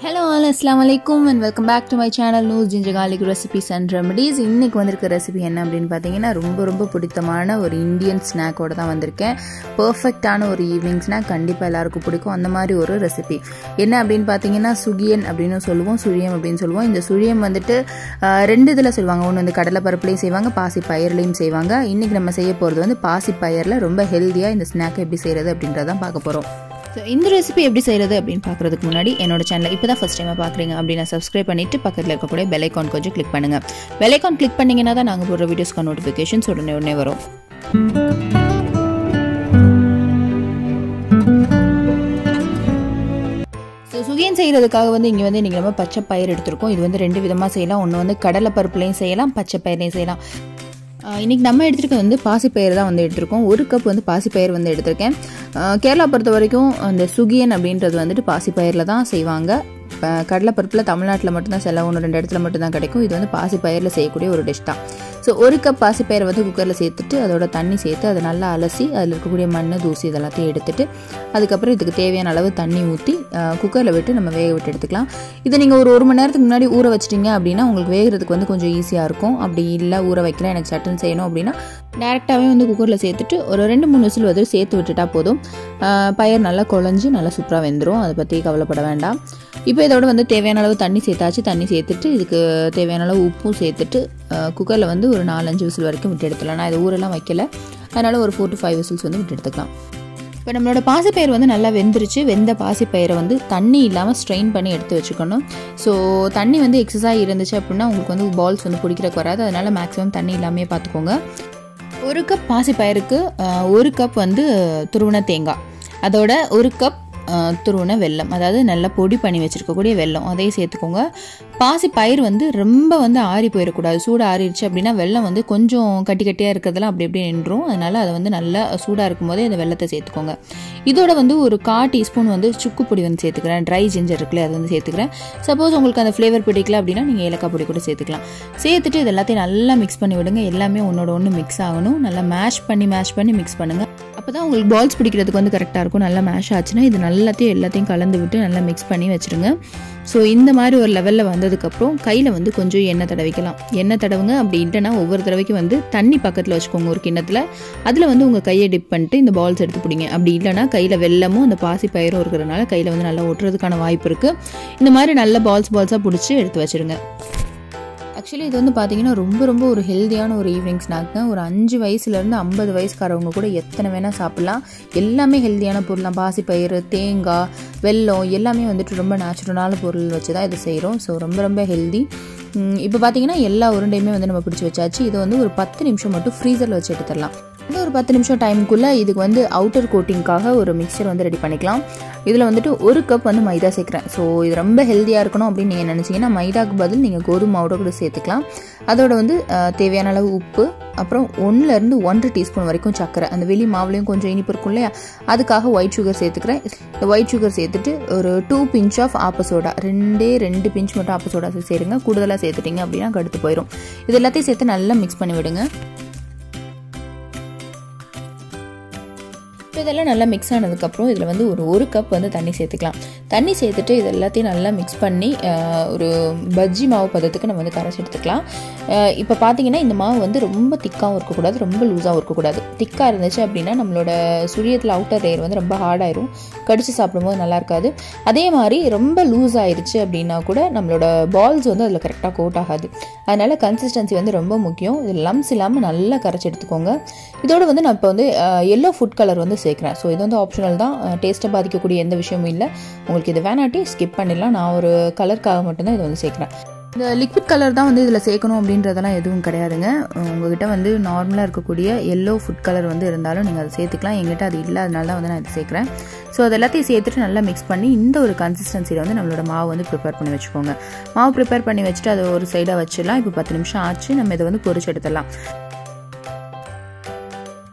hello all அஸ்லாம் வலைக்கும் and welcome back to my channel news ginger garlic recipes and remedies இன்னைக்கு வந்திருக்க recipe என்ன அப்படின்னு பார்த்தீங்கன்னா ரொம்ப ரொம்ப பிடித்தமான ஒரு இந்தியன் ஸ்நாக்கோட தான் வந்திருக்கேன் பர்ஃபெக்டான ஒரு ஈவினிங் ஸ்நாக் கண்டிப்பாக எல்லாருக்கும் பிடிக்கும் அந்த மாதிரி ஒரு ரெசிபி என்ன அப்படின்னு பார்த்தீங்கன்னா சுகியன் அப்படின்னு சொல்லுவோம் சுழியம் அப்படின்னு சொல்லுவோம் இந்த சுழியம் வந்துட்டு ஆஹ், ரெண்டு இதில் சொல்லுவாங்க ஒன்று வந்து கடலை பருப்புலையும் செய்வாங்க பாசி பயிர்லையும் செய்வாங்க இன்னைக்கு நம்ம செய்ய போகிறது வந்து பாசி பயிரில் ரொம்ப ஹெல்த்தியாக இந்த ஸ்நாக் எப்படி செய்கிறது அப்படின்றதான் பார்க்க போகிறோம் ஸோ இந்த ரெசிபி எப்படி செய்கிறது அப்படின்னு பார்க்குறதுக்கு முன்னாடி என்னோட சேனலை இப்போ தான் ஃபஸ்ட் டைமாக பார்க்குறீங்க அப்படின்னா சப்ஸ்கிரைப் பண்ணிவிட்டு பக்கத்தில் இருக்கக்கூடிய பெல் ஐக்கான் கொஞ்சம் கிளிக் பண்ணுங்கள் பெல் ஐக்கான் கிளிக் பண்ணிங்கன்னா தான் நாங்கள் போடுற வீடியோஸ்க்கான நோட்டிஃபிகேஷன்ஸ் உடனே உடனே வரும் ஸோ சுகியன் செய்கிறதுக்காக வந்து இங்கே வந்து இன்றைக்கி நம்ம பச்சை பயிர் எடுத்திருக்கோம் இது வந்து ரெண்டு விதமாக செய்யலாம் ஒன்று வந்து கடலை பருப்புலையும் செய்யலாம் பச்சை பயிரையும் செய்யலாம் ஆஹ் இன்னைக்கு நம்ம எடுத்துருக்க வந்து பாசிப்பயிர் தான் வந்து எடுத்திருக்கோம் ஒரு கப் வந்து பாசிப்பயிர் வந்து எடுத்திருக்கேன் ஆஹ் கேரளா பொறுத்த வரைக்கும் அந்த சுகியன் அப்படின்றது வந்துட்டு பாசிப்பயிரில் தான் செய்வாங்க இப்போ கடலைப்பருப்பில் தமிழ்நாட்டில் மட்டும்தான் செல்ல ஒன்று ரெண்டு இடத்துல மட்டும்தான் கிடைக்கும் இது வந்து பாசிப்பயிரில் செய்யக்கூடிய ஒரு டிஷ் தான் ஸோ ஒரு கப் பாசிப்பயிரை வந்து குக்கரில் சேர்த்துட்டு அதோட தண்ணி சேர்த்து அதை நல்லா அலசி அதில் இருக்கக்கூடிய மண் தூசி இதெல்லாத்தையும் எடுத்துட்டு அதுக்கப்புறம் இதுக்கு தேவையான அளவு தண்ணி ஊற்றி குக்கரில் விட்டு நம்ம வேக விட்டு எடுத்துக்கலாம் இதை நீங்கள் ஒரு ஒரு மணி நேரத்துக்கு முன்னாடி ஊற வச்சிட்டிங்க அப்படின்னா உங்களுக்கு வேகிறதுக்கு வந்து கொஞ்சம் ஈஸியாக இருக்கும் அப்படி இல்லை ஊற வைக்கல எனக்கு சட்டன் செய்யணும் அப்படின்னா டேரெக்டாகவே வந்து குக்கரில் சேர்த்துட்டு ஒரு ரெண்டு மூணு விசில் வந்து சேர்த்து விட்டுட்டா போதும் ஆஹ் பயிர் நல்லா குழஞ்சி நல்லா சூப்பராக வெந்துடும் அதை பற்றி கவலைப்பட வேண்டாம் இப்போ இதோட வந்து தேவையான அளவு தண்ணி சேர்த்தாச்சு தண்ணி சேர்த்துட்டு இதுக்கு தேவையான அளவு உப்பும் சேர்த்துட்டு குக்கரில் வந்து ஒரு நாலஞ்சு விசில் வரைக்கும் விட்டு எடுத்துடலாம் நான் இது ஊரெல்லாம் வைக்கல அதனால் ஒரு ஃபோர் டு ஃபைவ் விசில்ஸ் வந்து விட்டு எடுத்துக்கலாம் இப்போ நம்மளோட பாசிப்பயிர் வந்து நல்லா வெந்துருச்சு வெந்த பாசிப்பயிரை வந்து தண்ணி இல்லாமல் ஸ்ட்ரெயின் பண்ணி எடுத்து வச்சுக்கணும் ஸோ தண்ணி வந்து எக்ஸஸாக இருந்துச்சு அப்படின்னா உங்களுக்கு வந்து பால்ஸ் வந்து பிடிக்கிறக்கு வராது அதனால் மேக்ஸிமம் தண்ணி இல்லாமே பார்த்துக்கோங்க ஒரு கப் பாசிப்பயிருக்கு ஆஹ், ஒரு கப் வந்து துருவன தேங்காய் அதோட ஒரு கப் ஆஹ், துருவன வெல்லம் அதாவது நல்லா பொடி பண்ணி வச்சுருக்கக்கூடிய வெல்லம் அதையும் சேர்த்துக்கோங்க பாசி பயிர் வந்து ரொம்ப வந்து ஆறி போயிடக்கூடாது சூடு ஆறிடுச்சு அப்படின்னா வெல்லம் வந்து கொஞ்சம் கட்டி கட்டியாக இருக்கிறதெல்லாம் அப்படி அப்படியே நின்றும் அதனால் அதை வந்து நல்லா சூடாக இருக்கும் போதே அந்த வெள்ளத்தை சேர்த்துக்கோங்க இதோட வந்து ஒரு கா டீஸ்பூன் வந்து சுக்கு பொடி வந்து சேர்த்துக்கிறேன் ட்ரை ஜிஞ்சர் இருக்குல்ல அது வந்து சேர்த்துக்கிறேன் சப்போஸ் உங்களுக்கு அந்த ஃப்ளேவர் பிடிக்கல அப்படின்னா நீங்கள் ஏலக்காய் பொடி கூட சேர்த்துக்கலாம் சேர்த்துட்டு இது எல்லாத்தையும் நல்லா மிக்ஸ் பண்ணி விடுங்க எல்லாமே ஒன்றோட ஒன்று மிக்ஸ் ஆகணும் நல்லா மேஷ் பண்ணி மேஷ் பண்ணி மிக்ஸ் பண்ணுங்கள் அப்போ தான் உங்களுக்கு பால்ஸ் பிடிக்கிறதுக்கு வந்து கரெக்டாக இருக்கும் நல்லா மேஷ் ஆச்சுன்னா இது எல்லாத்தையும் எல்லாத்தையும் கலந்து விட்டு நல்லா மிக்ஸ் பண்ணி வச்சுருங்க ஸோ இந்த மாதிரி ஒரு லெவலில் வந்ததுக்கப்புறம் கையில் வந்து கொஞ்சம் எண்ணெய் தடவிக்கலாம் எண்ணெய் தடவுங்க அப்படி இல்லைன்னா ஒவ்வொரு தடவைக்கும் வந்து தண்ணி பக்கத்தில் வச்சுக்கோங்க ஒரு கிண்ணத்தில் அதில் வந்து உங்கள் கையை டிப் பண்ணிட்டு இந்த பால்ஸ் எடுத்து பிடிங்க அப்படி இல்லைன்னா கையில் வெள்ளமும் அந்த பாசி பயிரும் இருக்கிறதுனால கையில் வந்து நல்லா ஒட்டுறதுக்கான வாய்ப்பு இருக்குது இந்த மாதிரி நல்ல பால்ஸ் பால்ஸாக பிடிச்சி எடுத்து வச்சுருங்க ஆக்சுவலி இது வந்து பார்த்தீங்கன்னா ரொம்ப ரொம்ப ஒரு ஹெல்தியான ஒரு ஈவினிங் ஸ்நாக் தான் ஒரு அஞ்சு வயசுலேருந்து ஐம்பது வயசுக்காரவங்க கூட எத்தனை வேணால் சாப்பிட்லாம் எல்லாமே ஹெல்தியான பொருள் தான் பாசிப்பயிறு தேங்காய் வெல்லம் எல்லாமே வந்துட்டு ரொம்ப நேச்சுரலான பொருள் வச்சு தான் இதை செய்கிறோம் ஸோ ரொம்ப ரொம்ப ஹெல்தி இப்போ பார்த்தீங்கன்னா எல்லா உருண்டையுமே வந்து நம்ம பிடிச்சி வச்சாச்சு இதை வந்து ஒரு பத்து நிமிஷம் மட்டும் ஃப்ரீசரில் வச்சு எடுத்துடலாம் இந்த ஒரு பத்து நிமிஷம் டைமுக்குள்ளே இதுக்கு வந்து அவுட்டர் கோட்டிங்காக ஒரு மிக்சர் வந்து ரெடி பண்ணிக்கலாம் இதில் வந்துட்டு ஒரு கப் வந்து மைதா சேர்க்குறேன் ஸோ இது ரொம்ப ஹெல்த்தியாக இருக்கணும் அப்படின்னு நீங்கள் நினச்சிங்கன்னா மைதாக்கு பதில் நீங்கள் கோதுமை மாவோட கூட சேர்த்துக்கலாம் அதோட வந்து அஹ், தேவையான அளவு உப்பு அப்புறம் ஒன்றுலேருந்து ஒன்றரை டீஸ்பூன் வரைக்கும் சர்க்கரை அந்த வெளி மாவுலேயும் கொஞ்சம் இனிப்பு இருக்கும் இல்லையா அதுக்காக ஒயிட் சுகர் சேர்த்துக்கிறேன் இந்த ஒயிட் சுகர் சேர்த்துட்டு ஒரு டூ பிஞ்ச் ஆஃப் ஆப்ப சோடா ரெண்டே ரெண்டு பிஞ்ச் மட்டும் ஆப்ப சோடா சேருங்க கூடுதலாக சேர்த்துட்டீங்க அப்படின்னா கடுத்து போயிடும் இது எல்லாத்தையும் சேர்த்து நல்லா மிக்ஸ் பண்ணி விடுங்க இப்போ இதெல்லாம் நல்லா மிக்ஸ் ஆனதுக்கப்புறம் இதில் வந்து ஒரு ஒரு கப் வந்து தண்ணி சேர்த்துக்கலாம் தண்ணி சேர்த்துட்டு இது எல்லாத்தையும் நல்லா மிக்ஸ் பண்ணி ஆஹ், ஒரு பஜ்ஜி மாவு பதத்துக்கு நம்ம வந்து கரைச்சி எடுத்துக்கலாம் ஆஹ், இப்போ பார்த்தீங்கன்னா இந்த மாவு வந்து ரொம்ப திக்காகவும் இருக்கக்கூடாது ரொம்ப லூஸாகவும் இருக்கக்கூடாது திக்காக இருந்துச்சு அப்படின்னா நம்மளோட சுழியத்தில் அவுட்டர் லேயர் வந்து ரொம்ப ஹார்டாயிரும் கடிச்சு சாப்பிடும்போது நல்லா இருக்காது அதே மாதிரி ரொம்ப லூஸ் ஆயிருச்சு அப்படின்னா கூட நம்மளோட பால்ஸ் வந்து அதில் கரெக்டாக கோட் ஆகாது அதனால கன்சிஸ்டன்சி வந்து ரொம்ப முக்கியம் இது லம்ஸ் இல்லாமல் நல்லா கரைச்சி எடுத்துக்கோங்க இதோட வந்து நான் இப்போ வந்து எல்லோ ஃபுட் கலர் வந்து சேர்க்குறேன் ஸோ இது வந்து ஆப்ஷனல் தான் டேஸ்ட்டை பாதிக்கக்கூடிய எந்த விஷயமும் இல்லை உங்களுக்கு இது வேணாட்டி ஸ்கிப் பண்ணிடலாம் நான் ஒரு கலருக்காக மட்டும்தான் இது வந்து சேர்க்குறேன் இந்த லிக்விட் கலர் தான் வந்து இதில் சேர்க்கணும் அப்படின்றதெல்லாம் எதுவும் கிடையாதுங்க உங்ககிட்ட வந்து நார்மலாக இருக்கக்கூடிய எல்லோ ஃபுட் கலர் வந்து இருந்தாலும் நீங்கள் அதை சேர்த்துக்கலாம் எங்கிட்ட அது இல்லை அதனால தான் வந்து நான் இது சேர்க்குறேன் ஸோ அது எல்லாத்தையும் சேர்த்துட்டு நல்லா மிக்ஸ் பண்ணி இந்த ஒரு கன்சிஸ்டன்சியில் வந்து நம்மளோட மாவு வந்து ப்ரிப்பேர் பண்ணி வச்சுக்கோங்க மாவு ப்ரிப்பேர் பண்ணி வச்சுட்டு அதை ஒரு சைடாக வச்சிடலாம் இப்போ பத்து நிமிஷம் ஆச்சு நம்ம இதை வந்து பொரிச்சு எடுத்துடலாம்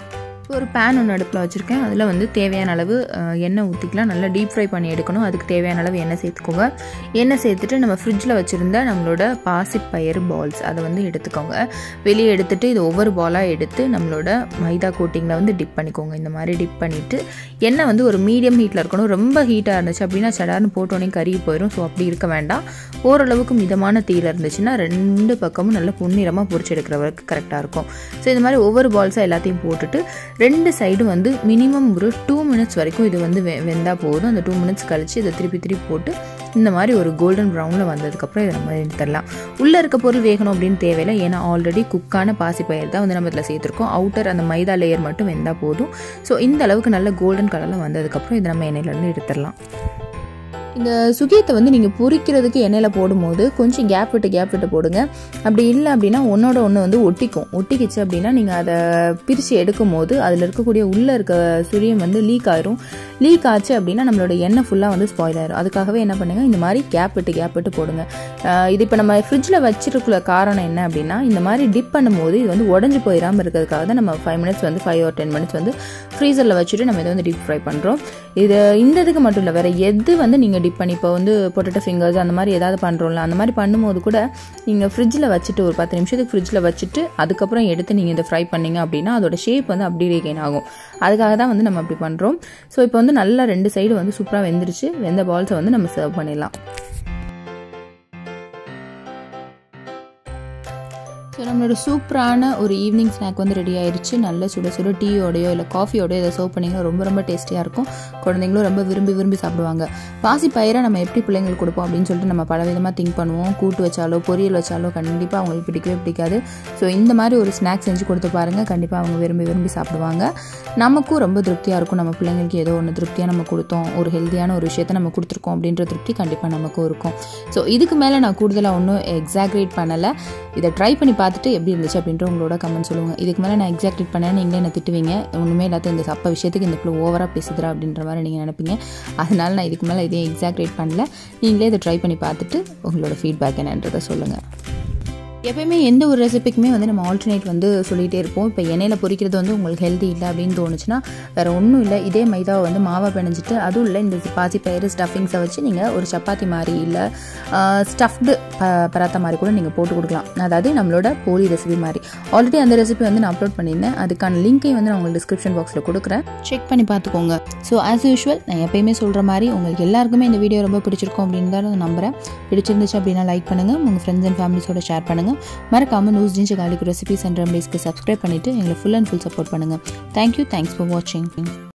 ஒரு பேன் ஒன்று அடுப்பில் வச்சுருக்கேன் அதில் வந்து தேவையான அளவு அஹ், எண்ணெய் ஊற்றிக்கலாம் நல்லா டீப் ஃப்ரை பண்ணி எடுக்கணும் அதுக்கு தேவையான அளவு எண்ணெய் சேர்த்துக்கோங்க எண்ணெய் சேர்த்துட்டு நம்ம ஃப்ரிட்ஜில் வச்சுருந்த நம்மளோட பாசிப்பயிறு பால்ஸ் அதை வந்து எடுத்துக்கோங்க வெளியே எடுத்துட்டு இது ஒவ்வொரு பாலாக எடுத்து நம்மளோட மைதா கோட்டிங்கில் வந்து டிப் பண்ணிக்கோங்க இந்த மாதிரி டிப் பண்ணிவிட்டு எண்ணெய் வந்து ஒரு மீடியம் ஹீட்டில் இருக்கணும் ரொம்ப ஹீட்டாக இருந்துச்சு அப்படின்னா சடார்னு போட்டோன்னே கருகி போயிடும் ஸோ அப்படி இருக்க வேண்டாம் ஓரளவுக்கு மிதமான தீயில் இருந்துச்சுன்னா ரெண்டு பக்கமும் நல்லா பொன்னிறமாக பொரிச்சு எடுக்கிற வரைக்கும் கரெக்டாக இருக்கும் ஸோ இந்த மாதிரி ஒவ்வொரு பால்ஸாக எல்லாத்தையும் போட்டுட்டு ரெண்டு சைடும் வந்து மினிமம் ஒரு டூ மினிட்ஸ் வரைக்கும் இது வந்து வெ வெந்தால் போதும் அந்த டூ மினிட்ஸ் கழிச்சு இதை திருப்பி திருப்பி போட்டு இந்த மாதிரி ஒரு கோல்டன் ப்ரௌனில் வந்ததுக்கப்புறம் இதை நம்ம எடுத்துடலாம் உள்ளே இருக்க பொருள் வேகணும் அப்படின்னு தேவையில்லை ஏன்னா ஆல்ரெடி குக்கான பாசிப்பயிர் தான் வந்து நம்ம இதில் சேர்த்துருக்கோம் அவுட்டர் அந்த மைதா லேயர் மட்டும் வெந்தால் போதும் ஸோ இந்த அளவுக்கு நல்ல கோல்டன் கலரில் வந்ததுக்கப்புறம் இதை நம்ம எண்ணெயிலேருந்து எடுத்துடலாம் இந்த சுகியத்தை வந்து நீங்கள் பொரிக்கிறதுக்கு எண்ணெயில் போடும்போது கொஞ்சம் கேப் விட்டு கேப் விட்டு போடுங்க அப்படி இல்லை அப்படின்னா ஒன்றோட ஒன்று வந்து ஒட்டிக்கும் ஒட்டிக்கிச்சு அப்படின்னா நீங்கள் அதை பிரித்து எடுக்கும் போது அதில் இருக்கக்கூடிய உள்ளே இருக்க சுரியம் வந்து லீக் ஆயிரும் லீக் ஆச்சு அப்படின்னா நம்மளோட எண்ணெய் ஃபுல்லாக வந்து ஸ்பாயில் ஆயிரும் அதுக்காகவே என்ன பண்ணுங்க இந்த மாதிரி கேப் விட்டு கேப் விட்டு போடுங்க ஆஹ் இது இப்போ நம்ம ஃப்ரிட்ஜில் வச்சிருக்கிற காரணம் என்ன அப்படின்னா இந்த மாதிரி டிப் பண்ணும்போது இது வந்து உடஞ்சி போயிடாமல் இருக்கிறதுக்காக தான் நம்ம ஃபைவ் மினிட்ஸ் வந்து ஃபைவ் ஆர் டென் மினிட்ஸ் வந்து ஃப்ரீசரில் வச்சுட்டு நம்ம இதை வந்து டீப் ஃப்ரை பண்ணுறோம் இது இந்த இதுக்கு மட்டும் இல்லை வேறு எது வந்து நீங்கள் டிப் பண்ணி இப்போ வந்து பொட்டேட்டோ ஃபிங்கர்ஸ் அந்த மாதிரி ஏதாவது பண்ணுறோம்ல அந்த மாதிரி பண்ணும்போது கூட நீங்கள் ஃப்ரிட்ஜில் வச்சுட்டு ஒரு பத்து நிமிஷத்துக்கு ஃப்ரிட்ஜில் வச்சுட்டு அதுக்கப்புறம் எடுத்து நீங்கள் இதை ஃப்ரை பண்ணீங்க அப்படின்னா அதோட ஷேப் வந்து அப்படியே ரீகெயின் ஆகும் அதுக்காக தான் வந்து நம்ம அப்படி பண்ணுறோம் ஸோ இப்போ வந்து நல்லா ரெண்டு சைடு வந்து சூப்பராக வெந்துருச்சு வெந்த பால்ஸை வந்து நம்ம சர்வ் பண்ணிடலாம் ஸோ நம்மளோட சூப்பரான ஒரு ஈவினிங் ஸ்நாக் வந்து ரெடி ஆயிருச்சு நல்ல சுட சுட டீயோடையோ இல்லை காஃபியோடையோ இதை சர்வ் பண்ணிங்கன்னா ரொம்ப ரொம்ப டேஸ்டியாக இருக்கும் குழந்தைங்களும் ரொம்ப விரும்பி விரும்பி சாப்பிடுவாங்க பாசி பயிரை நம்ம எப்படி பிள்ளைங்களுக்கு கொடுப்போம் அப்படின்னு சொல்லிட்டு நம்ம பல விதமாக திங்க் பண்ணுவோம் கூட்டு வச்சாலோ பொரியல் வச்சாலோ கண்டிப்பாக அவங்களுக்கு பிடிக்கவே பிடிக்காது ஸோ இந்த மாதிரி ஒரு ஸ்நாக் செஞ்சு கொடுத்து பாருங்கள் கண்டிப்பாக அவங்க விரும்பி விரும்பி சாப்பிடுவாங்க நமக்கும் ரொம்ப திருப்தியாக இருக்கும் நம்ம பிள்ளைங்களுக்கு ஏதோ ஒன்று திருப்தியாக நம்ம கொடுத்தோம் ஒரு ஹெல்த்தியான ஒரு விஷயத்த நம்ம கொடுத்துருக்கோம் அப்படின்ற திருப்தி கண்டிப்பாக நமக்கும் இருக்கும் ஸோ இதுக்கு மேலே நான் கூடுதலாக ஒன்றும் எக்ஸாக்ரேட் பண்ணலை இதை ட்ரை பண்ணி பார்த்துட்டு எப்படி இருந்துச்சு அப்படின்ற உங்களோட கமெண்ட் சொல்லுங்கள் இதுக்கு மேலே நான் எக்ஸாக்ரேட் பண்ணேன் நீங்களே என்ன திட்டுவீங்க ஒன்றுமே இல்லாத இந்த சப்ப விஷயத்துக்கு இந்த பிள்ளை ஓவராக பேசுதுரா அப்படின்ற மாதிரி நீங்கள் நினைப்பீங்க அதனால நான் இதுக்கு மேலே இதையும் எக்ஸாக்ரேட் பண்ணல நீங்களே இதை ட்ரை பண்ணி பார்த்துட்டு உங்களோட ஃபீட்பேக் என்னன்றதை சொல்லுங்கள் எப்பயுமே எந்த ஒரு ரெசிபிக்குமே வந்து நம்ம ஆல்டர்னேட் வந்து சொல்லிகிட்டே இருப்போம் இப்போ எண்ணெயில் பொரிக்கிறது வந்து உங்களுக்கு ஹெல்தி இல்லை அப்படின்னு தோணுச்சுன்னா வேறு ஒன்றும் இல்லை இதே மைதாவை வந்து மாவை பிணைஞ்சிட்டு அதுவும் இல்லை இந்த பாசி பயிறு ஸ்டஃபிங்ஸை வச்சு நீங்கள் ஒரு சப்பாத்தி மாதிரி இல்லை ஸ்டஃப்டு பராத்தா மாதிரி கூட நீங்கள் போட்டு கொடுக்கலாம் அதாவது நம்மளோட போலி ரெசிபி மாதிரி ஆல்ரெடி அந்த ரெசிபி வந்து நான் அப்லோட் பண்ணியிருந்தேன் அதுக்கான லிங்க்கையும் வந்து நான் உங்களுக்கு டிஸ்கிரிப்ஷன் பாக்ஸில் கொடுக்குறேன் செக் பண்ணி பார்த்துக்கோங்க ஸோ ஆஸ் யூஷுவல் நான் எப்பயுமே சொல்கிற மாதிரி உங்களுக்கு எல்லாருக்குமே இந்த வீடியோ ரொம்ப பிடிச்சிருக்கும் அப்படின்னு தான் நான் நம்புகிறேன் பிடிச்சிருந்துச்சு அப்படின்னா லைக் பண்ணுங்கள் உங்கள் ஃப்ரெண்ட்ஸ் அண்ட் ஃபேமிலிஸோட ஷேர் பண்ணுங்கள் மறக்காமல் நியூஸ் ஜிஞ்சு காலிக்கு ரெசிபிஸ் அண்ட் ரெமடிஸ்க்கு சப்ஸ்கிரைப் பண்ணிவிட்டு எங்களை ஃபுல் அண்ட் ஃபுல் சப்போர்ட் பண்ணுங்கள் தேங்க்யூ தேங்க்ஸ் ஃபார் வாட்சிங்